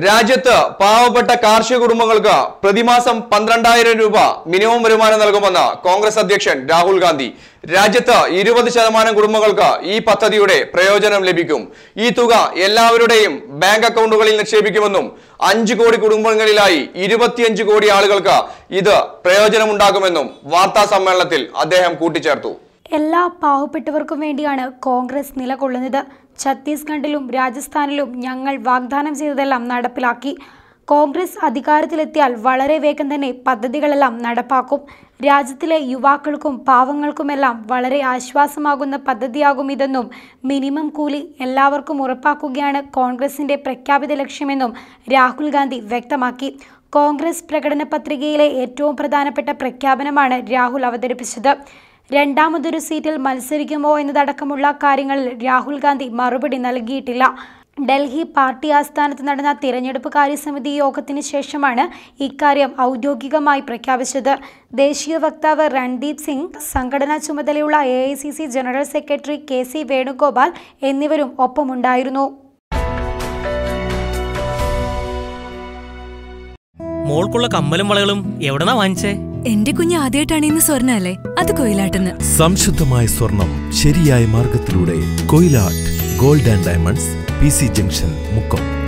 രാജ്യത്ത് പാവപ്പെട്ട കാർഷിക കുടുംബങ്ങൾക്ക് പ്രതിമാസം പന്ത്രണ്ടായിരം രൂപ മിനിമം വരുമാനം നൽകുമെന്ന് കോൺഗ്രസ് അധ്യക്ഷൻ രാഹുൽ ഗാന്ധി രാജ്യത്ത് ഇരുപത് ശതമാനം കുടുംബങ്ങൾക്ക് ഈ പദ്ധതിയുടെ പ്രയോജനം ലഭിക്കും ഈ തുക എല്ലാവരുടെയും ബാങ്ക് അക്കൗണ്ടുകളിൽ നിക്ഷേപിക്കുമെന്നും അഞ്ചു കോടി കുടുംബങ്ങളിലായി ഇരുപത്തിയഞ്ച് കോടി ആളുകൾക്ക് ഇത് പ്രയോജനമുണ്ടാകുമെന്നും വാർത്താ സമ്മേളനത്തിൽ അദ്ദേഹം കൂട്ടിച്ചേർത്തു എല്ലാ പാവപ്പെട്ടവർക്കും വേണ്ടിയാണ് കോൺഗ്രസ് നിലകൊള്ളുന്നത് ഛത്തീസ്ഗഡിലും രാജസ്ഥാനിലും ഞങ്ങൾ വാഗ്ദാനം ചെയ്തതെല്ലാം നടപ്പിലാക്കി കോൺഗ്രസ് അധികാരത്തിലെത്തിയാൽ വളരെ വേഗം തന്നെ പദ്ധതികളെല്ലാം നടപ്പാക്കും രാജ്യത്തിലെ യുവാക്കൾക്കും പാവങ്ങൾക്കുമെല്ലാം വളരെ ആശ്വാസമാകുന്ന പദ്ധതിയാകും ഇതെന്നും മിനിമം കൂലി എല്ലാവർക്കും ഉറപ്പാക്കുകയാണ് കോൺഗ്രസിന്റെ പ്രഖ്യാപിത ലക്ഷ്യമെന്നും രാഹുൽ ഗാന്ധി വ്യക്തമാക്കി കോൺഗ്രസ് പ്രകടന പത്രികയിലെ ഏറ്റവും പ്രധാനപ്പെട്ട പ്രഖ്യാപനമാണ് രാഹുൽ അവതരിപ്പിച്ചത് രണ്ടാമതൊരു സീറ്റിൽ മത്സരിക്കുമോ എന്നതടക്കമുള്ള കാര്യങ്ങളിൽ രാഹുൽ ഗാന്ധി മറുപടി നൽകിയിട്ടില്ല ഡൽഹി പാർട്ടി ആസ്ഥാനത്ത് നടന്ന തിരഞ്ഞെടുപ്പ് കാര്യസമിതി യോഗത്തിന് ശേഷമാണ് ഇക്കാര്യം ഔദ്യോഗികമായി പ്രഖ്യാപിച്ചത് ദേശീയ വക്താവ് രൺദീപ് സിംഗ് സംഘടനാ ചുമതലയുള്ള എ general secretary K C Venugopal എന്നിവരും ഒപ്പമുണ്ടായിരുന്നു മോൾക്കുള്ള കമ്മലും വളകളും എവിടെന്നാ വാങ്ങിച്ചേ എന്റെ കുഞ്ഞ് ആദ്യമായിട്ടാണ് ഇന്ന് സ്വർണ്ണ അല്ലേ അത് കൊയിലാട്ടെന്ന് സംശുദ്ധമായ സ്വർണം ശരിയായ മാർഗത്തിലൂടെ Koyilatt gold and diamonds P C junction Mukkam